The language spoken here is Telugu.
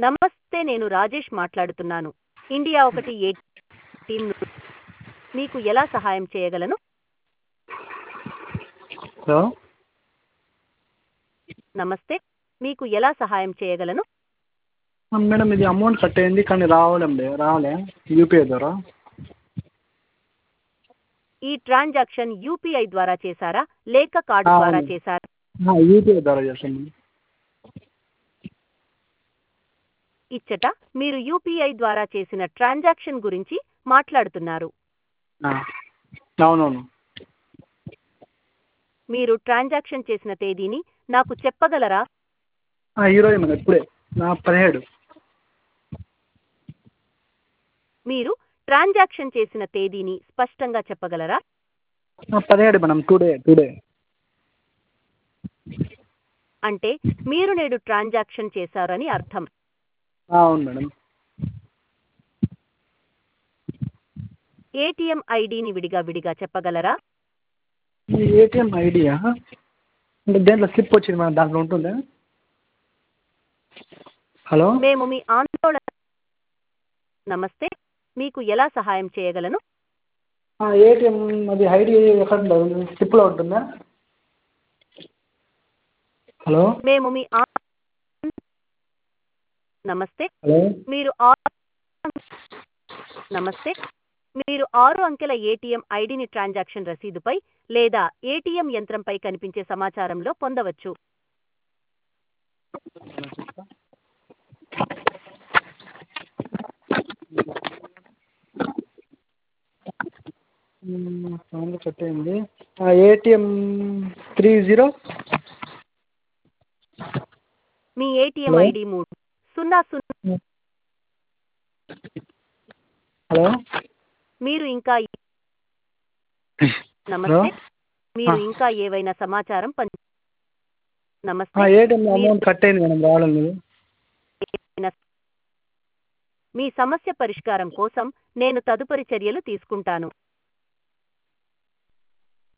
నమస్తే నేను రాజేష్ మాట్లాడుతున్నాను ఇండియా ఒకటి ఏ టీం ను- మీకు ఎలా సహాయం చేయగలను హలో నమస్తే మీకు ఎలా సహాయం చేయగలను మేడం ఇది అమౌంట్ కట్ అయింది కానీ రావడం లే రావలే యూపీఐ ద్వారా ఈ ట్రాన్సాక్షన్ యూపీఐ ద్వారా చేశారా లేక కార్డు అవును. ద్వారా చేశారా యూపీఐ ద్వారా చేస్తాను ఇచ్చట మీరు యూపీఐ ద్వారా చేసిన ట్రాన్సాక్షన్ గురించి మాట్లాడుతున్నారు అవునవును మీరు ట్రాన్సాక్షన్ చేసిన తేదీని నాకు చెప్పగలరా ఈరోజు మేడం ఇప్పుడే నా పదిహేడు మీరు ట్రాన్సాక్షన్ చేసిన తేదీని స్పష్టంగా చెప్పగలరా ఆ, పదిహేడు మేడం టుడే టుడే అంటే మీరు నేడు ట్రాన్సాక్షన్ చేశారని అర్థం అవును మేడం ఏటీఎం ఐడిని విడిగా విడిగా చెప్పగలరా ఈ ఏటీఎం ఐడియా అంటే దేంట్లో స్లిప్ వచ్చింది మేడం దాంట్లో ఉంటుందా హలో మేము మీ ఆందోళన నమస్తే మీకు ఎలా సహాయం చేయగలను ఏటీఎం అది ఐడి ఎక్కడ ఉంటుంది స్లిప్లో ఉంటుందా హలో మేము మీ ఆ- నమస్తే హలో మీరు ఆరు నమస్తే మీరు ఆరు అంకెల ఏటీఎం ఐడిని ట్రాన్సాక్షన్ రసీదుపై లేదా ఏటీఎం యంత్రంపై కనిపించే సమాచారంలో పొందవచ్చు సౌండ్ కట్ అయింది ఏటీఎం త్రీ జీరో మీ ఏటీఎం Hello? ఐడి మూడు సున్నా సున్నా హలో మీరు ఇంకా నమస్తే మీరు ఆ. ఇంకా ఏవైనా సమాచారం పంచ నమస్తే ఏటీఎం అమౌంట్ కట్ అయింది మేడం రావడం లేదు మీ సమస్య పరిష్కారం కోసం నేను తదుపరి చర్యలు తీసుకుంటాను